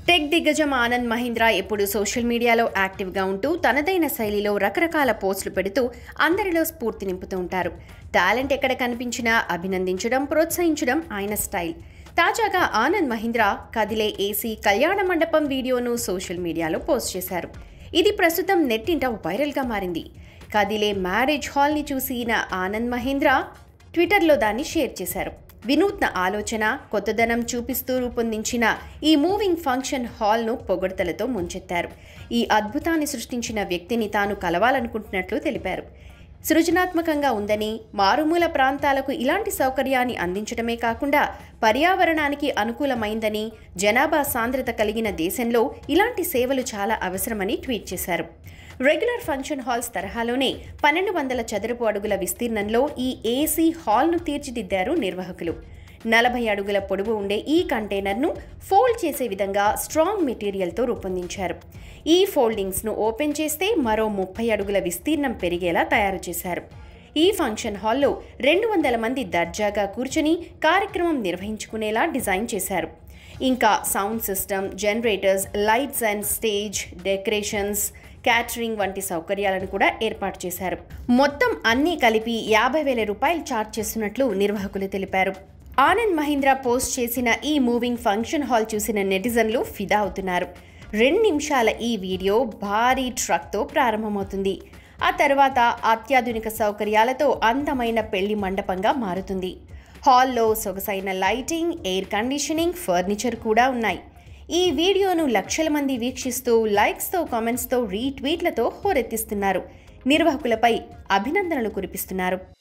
tech దిగ్గజం ఆనంద్ మహీంద్రా ఎప్పుడు social మీడియాలో యాక్టివ్గా ఉంటూ తనదైన శైలిలో రకరకాల పోస్టులు పెడుతూ అందరిలో స్ఫూర్తి నింపుతూ ఉంటారు టాలెంట్ ఎక్కడ కనిపించినా అభినందించడం ప్రోత్సహించడం ఆయన స్టైల్ తాజాగా ఆనంద్ మహీంద్రా కదిలే ఏసీ కళ్యాణ మండపం వీడియోను సోషల్ మీడియాలో పోస్ట్ చేశారు ఇది ప్రస్తుతం నెట్టింట వైరల్గా మారింది కదిలే మ్యారేజ్ హాల్ని చూసిన ఆనంద్ మహీంద్రా ట్విట్టర్లో దాన్ని షేర్ చేశారు వినూత్న ఆలోచన కొత్తదనం చూపిస్తూ రూపొందించిన ఈ మూవింగ్ ఫంక్షన్ హాల్ను పొగడ్తలతో ముంచెత్తారు ఈ అద్భుతాన్ని సృష్టించిన వ్యక్తిని తాను కలవాలనుకుంటున్నట్లు తెలిపారు సృజనాత్మకంగా ఉందని మారుమూల ప్రాంతాలకు ఇలాంటి సౌకర్యాన్ని అందించడమే కాకుండా పర్యావరణానికి అనుకూలమైందని జనాభా సాంద్రత కలిగిన దేశంలో ఇలాంటి సేవలు చాలా అవసరమని ట్వీట్ చేశారు రెగ్యులర్ ఫంక్షన్ హాల్స్ తరహాలోనే పన్నెండు వందల చదరపు అడుగుల విస్తీర్ణంలో ఈ ఏసీ హాల్ను తీర్చిదిద్దారు నిర్వాహకులు నలభై అడుగుల పొడవు ఉండే ఈ కంటైనర్ను ఫోల్డ్ చేసే విధంగా స్ట్రాంగ్ మెటీరియల్తో రూపొందించారు ఈ ఫోల్డింగ్స్ను ఓపెన్ చేస్తే మరో ముప్పై అడుగుల విస్తీర్ణం పెరిగేలా తయారు చేశారు ఈ ఫంక్షన్ హాల్లో రెండు వందల మంది దర్జాగా కూర్చుని కార్యక్రమం నిర్వహించుకునేలా డిజైన్ చేశారు ఇంకా sound system generators lights and stage decorations catering వంటి సౌకర్యాలను కూడా ఏర్పాటు చేశారు మొత్తం అన్నీ కలిపి యాభై వేల రూపాయలు ఛార్జ్ చేస్తున్నట్లు నిర్వాహకులు తెలిపారు ఆనంద్ మహీంద్రా పోస్ట్ చేసిన ఈ మూవింగ్ ఫంక్షన్ హాల్ చూసిన నెటిజన్లు ఫిదా అవుతున్నారు రెండు నిమిషాల ఈ వీడియో భారీ ట్రక్తో ప్రారంభమవుతుంది ఆ తర్వాత అత్యాధునిక సౌకర్యాలతో అందమైన పెళ్లి మండపంగా మారుతుంది హాల్లో సొగసైన లైటింగ్ ఎయిర్ కండిషనింగ్ ఫర్నిచర్ కూడా ఉన్నాయి ఈ వీడియోను లక్షల మంది వీక్షిస్తూ లైక్స్తో కామెంట్స్తో రీట్వీట్లతో హోరెత్తిస్తున్నారు నిర్వాహకులపై అభినందనలు కురిపిస్తున్నారు